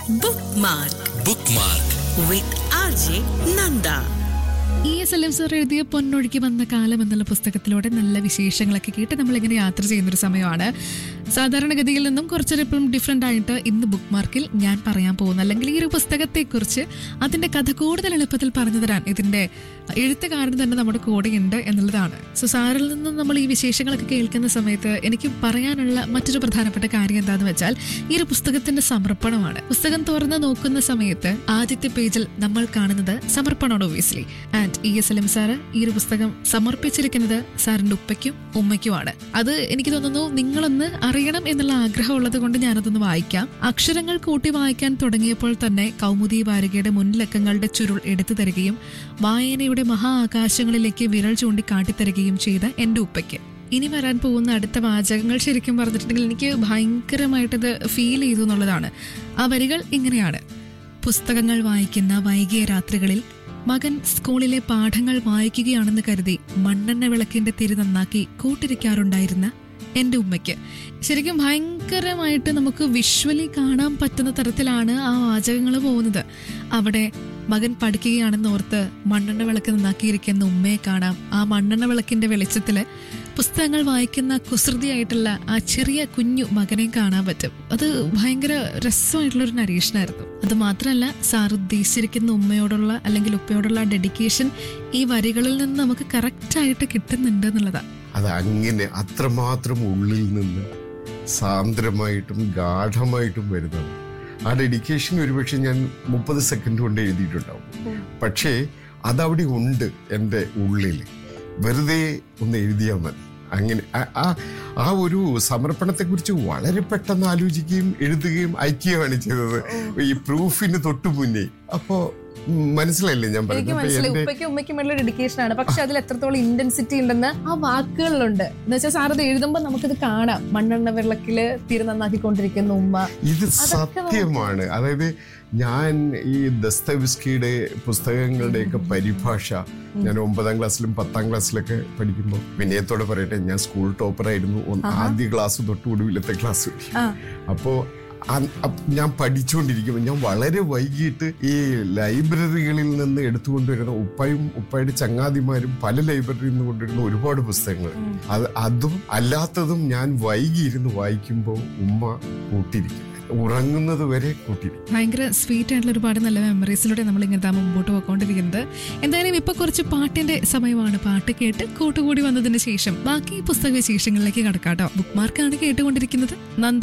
Bookmark bookmark with RJ Nanda. E S L M sir എഴുതിയ പൊന്നൊഴുകി വന്ന കാലം എന്നുള്ള പുസ്തകത്തിലൂടെ നല്ല വിശേഷങ്ങളൊക്കെ കേട്ട് നമ്മളിങ്ങനെ യാത്ര ചെയ്യുന്നൊരു സമയമാണ് സാധാരണഗതിയിൽ നിന്നും കുറച്ചൊരിപ്പം ഡിഫറെൻ്റ് ആയിട്ട് ഇന്ന് ബുക്ക് മാർക്കിൽ ഞാൻ പറയാൻ പോകുന്നു അല്ലെങ്കിൽ ഈ ഒരു പുസ്തകത്തെക്കുറിച്ച് അതിൻ്റെ കഥ കൂടുതൽ എളുപ്പത്തിൽ പറഞ്ഞു തരാൻ ഇതിൻ്റെ എഴുത്തുകാരൻ തന്നെ നമ്മുടെ കൂടെയുണ്ട് എന്നുള്ളതാണ് സോ സാറിൽ നിന്നും നമ്മൾ ഈ വിശേഷങ്ങളൊക്കെ കേൾക്കുന്ന സമയത്ത് എനിക്ക് പറയാനുള്ള മറ്റൊരു പ്രധാനപ്പെട്ട കാര്യം എന്താണെന്ന് വെച്ചാൽ ഈ ഒരു പുസ്തകത്തിന്റെ സമർപ്പണമാണ് പുസ്തകം തുറന്ന് നോക്കുന്ന സമയത്ത് ആദ്യത്തെ പേജിൽ നമ്മൾ കാണുന്നത് സമർപ്പണമാണ് obviously and E S L M sir ഈ ഒരു പുസ്തകം സമർപ്പിച്ചിരിക്കുന്നത് സാറിന്റെ ഉപ്പയ്ക്കും ഉമ്മയ്ക്കുമാണ് അത് എനിക്ക് തോന്നുന്നു നിങ്ങളൊന്ന് അറിയണം എന്നുള്ള ആഗ്രഹമുള്ളത് കൊണ്ട് ഞാനതൊന്ന് വായിക്കാം അക്ഷരങ്ങൾ കൂട്ടി വായിക്കാൻ തുടങ്ങിയപ്പോൾ തന്നെ കൗമുദി വാരികയുടെ മുൻലക്കങ്ങളുടെ ചുരുൾ എടുത്തു തരികയും വായനയുടെ മഹാ ആകാശങ്ങളിലേക്ക് വിരൽ ചൂണ്ടി കാട്ടിത്തരികയും ചെയ്ത എന്റെ ഉപ്പയ്ക്ക് ഇനി വരാൻ പോകുന്ന അടുത്ത വാചകങ്ങൾ ശരിക്കും പറഞ്ഞിട്ടുണ്ടെങ്കിൽ എനിക്ക് ഭയങ്കരമായിട്ടത് ഫീൽ ചെയ്തു എന്നുള്ളതാണ് ആ വരികൾ ഇങ്ങനെയാണ് പുസ്തകങ്ങൾ വായിക്കുന്ന വൈകിയ രാത്രികളിൽ മകൻ സ്കൂളിലെ പാഠങ്ങൾ വായിക്കുകയാണെന്ന് കരുതി മണ്ണെണ്ണ വിളക്കിന്റെ തിരി നന്നാക്കി കൂട്ടിരിക്കാറുണ്ടായിരുന്ന എന്റെ ഉമ്മയ്ക്ക് ശരിക്കും ഭയങ്കരമായിട്ട് നമുക്ക് വിഷ്വലി കാണാൻ പറ്റുന്ന തരത്തിലാണ് ആ വാചകങ്ങൾ പോകുന്നത് അവിടെ മകൻ പഠിക്കുകയാണെന്ന് ഓർത്ത് മണ്ണെണ്ണ വിളക്ക് നന്നാക്കിയിരിക്കുന്ന ഉമ്മയെ കാണാം ആ മണ്ണെണ്ണ വിളക്കിന്റെ വെളിച്ചത്തില് പുസ്തകങ്ങൾ വായിക്കുന്ന കുസൃതിയായിട്ടുള്ള ആ ചെറിയ കുഞ്ഞു മകനെ കാണാൻ പറ്റും അത് ഭയങ്കര രസമായിട്ടുള്ള ഒരു നരീഷനായിരുന്നു അത് മാത്രമല്ല സാർ ഉദ്ദേശിച്ചിരിക്കുന്ന ഉമ്മയോടുള്ള അല്ലെങ്കിൽ ഉപ്പയോടുള്ള ഡെഡിക്കേഷൻ ഈ വരികളിൽ നിന്ന് നമുക്ക് കറക്റ്റ് ആയിട്ട് കിട്ടുന്നുണ്ട് എന്നുള്ളതാണ് അത് അങ്ങനെ അത്രമാത്രം ഉള്ളിൽ നിന്ന് സാന്ദ്രമായിട്ടും ഗാഠമായിട്ടും വരുന്നത് ആ ഡെഡിക്കേഷൻ ഒരുപക്ഷെ ഞാൻ മുപ്പത് സെക്കൻഡ് കൊണ്ട് എഴുതിയിട്ടുണ്ടാവും പക്ഷേ അതവിടെ ഉണ്ട് എൻ്റെ ഉള്ളിൽ വെറുതെ ഒന്ന് എഴുതിയാൽ മതി അങ്ങനെ ആ- ആ ആ ഒരു സമർപ്പണത്തെക്കുറിച്ച് വളരെ പെട്ടെന്ന് ആലോചിക്കുകയും എഴുതുകയും അയക്കുകയാണ് ചെയ്തത് ഈ പ്രൂഫിന് തൊട്ടു മുന്നേ അപ്പോ ഉം, മനസ്സിലായില്ലേ ഞാൻ എനിക്ക് പറഞ്ഞത് അപ്പൊ മനസ്സിലായി എൻ്റെ ഉപ്പയ്ക്കും ഉമ്മയ്ക്കും ഉള്ള ഡെഡിക്കേഷൻ ആണ് പക്ഷെ അതിൽ എത്രത്തോളം ഇന്റൻസിറ്റി ഉണ്ടെന്ന് ആ വാക്കുകളിലുണ്ട് എന്ന് വെച്ചാൽ സാർ അത് എഴുതുമ്പോൾ നമുക്കിത് കാണാം മണ്ണെണ്ണ വെള്ളക്കില് തീരെ നന്നാക്കിക്കൊണ്ടിരിക്കുന്ന ഉമ്മ ഇത് അതൊക്കെ സത്യമാണ് അതായത് ഞാൻ ഈ ദസ്തവിസ്കിയുടെ പുസ്തകങ്ങളുടെയൊക്കെ പരിഭാഷ ഞാൻ ഒമ്പതാം ക്ലാസ്സിലും പത്താം ക്ലാസ്സിലൊക്കെ പഠിക്കുമ്പോൾ വിനയത്തോടെ പറയട്ടെ ഞാൻ സ്കൂൾ ടോപ്പറായിരുന്നു ഒന്ന് ആദ്യ ക്ലാസ് തൊട്ട് ഒടുവിലത്തെ ക്ലാസ് വരെ. ആ. അപ്പോ അ- അപ്പ് ഞാൻ പഠിച്ചുകൊണ്ടിരിക്കുമ്പോൾ ഞാൻ വളരെ വൈകിട്ട് ഈ ലൈബ്രറികളിൽ നിന്ന് എടുത്തുകൊണ്ടുവരുന്ന ഉപ്പയും ഉപ്പയുടെ ചങ്ങാതിമാരും പല ലൈബ്രറിയിൽ നിന്ന് കൊണ്ടുവരുന്ന ഒരുപാട് പുസ്തകങ്ങൾ അത് അതും അല്ലാത്തതും ഞാൻ വൈകിയിരുന്ന് വായിക്കുമ്പോൾ ഉമ്മ കൂട്ടിരിക്കും ഉറങ്ങുന്നത് വരെ കൂട്ടിരിക്കും ഭയങ്കര സ്വീറ്റ് ആയിട്ടുള്ള ഒരുപാട് നല്ല മെമ്മറീസിലൂടെ നമ്മൾ ഇങ്ങനത്തെ മുമ്പോട്ട് പോയിക്കൊണ്ടിരിക്കുന്നത് എന്തായാലും ഇപ്പൊ കുറച്ച് പാട്ടിന്റെ സമയമാണ് പാട്ട് കേട്ട് കൂട്ടുകൂടി വന്നതിന് ശേഷം ബാക്കി പുസ്തക വിശേഷങ്ങളിലേക്ക് കടക്കാട്ടോ ബുക്ക് മാർക്കാണ് കേട്ടുകൊണ്ടിരിക്കുന്നത് നന്ദ